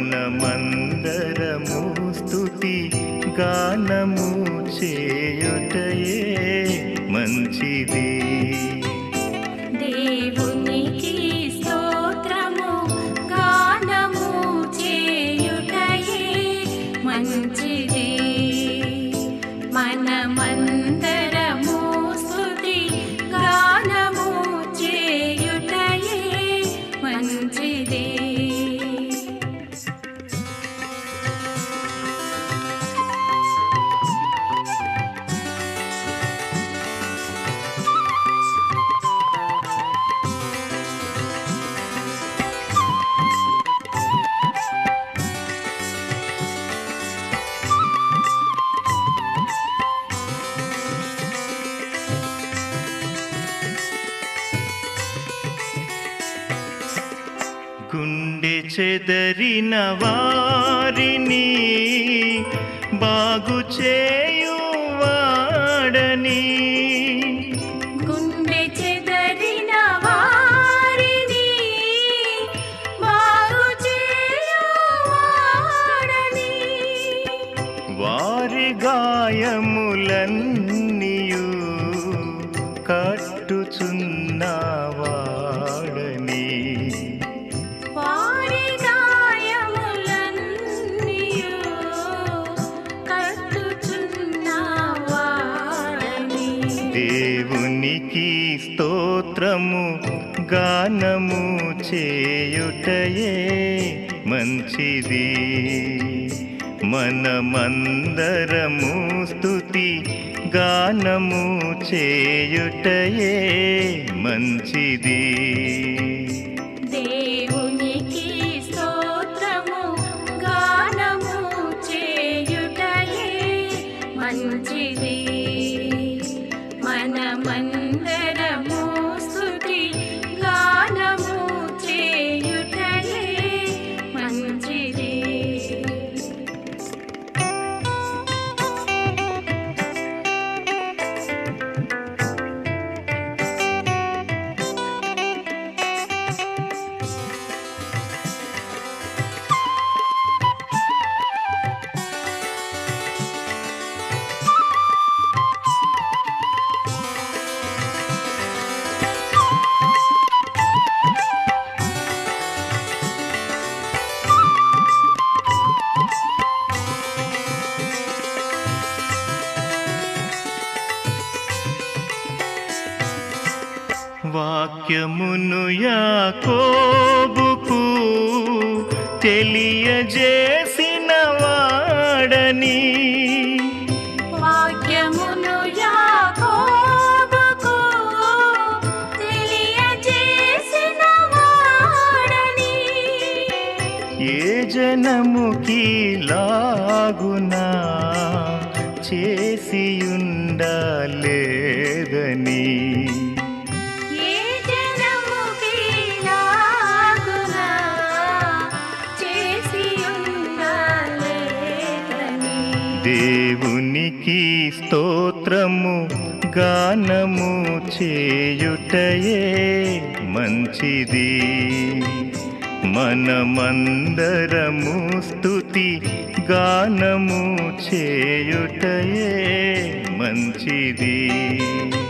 మనమందరము స్తుతి గానము చేయుటయే మంచిది దేవునికి స్తోత్రము గానము చేయుటయే మంచిది మనమందరము స్తుతి గానము చేయుటయే మంచిది గుండె చెదరిన వారిని బాగు చేయువాడని గుండె చెదరిన వారిని బాగు చేయువాడని వారి గాయములన్నీయు కట్టుచున్నవాడని వారి గాయములన్నీయు కట్టుచున్నవాడని దేవునికి స్తోత్రము గానము చేయుటయే మంచిది మనమందరము స్తుతి గానము చేయుటయే మంచిది దేవునికి స్తోత్రము గానము చేయుటయే మంచిది మనమందరము స్తుతి గానము చేయుటయే మంచిది వాక్యమును యాకోబుకు తెలియజేసిన వాడని వాక్యమును యాకోబుకు తెలియజేసిన వాడని ఏ జనముకి లాగునా చేసియుండలేదని ఏ జనముకి లాగునా చేసి ఉండాలేదని దేవునికి స్తోత్రము గానము చేయుటయే మంచిది మనమందరము స్తుతి గానము చేయుటయే మంచిది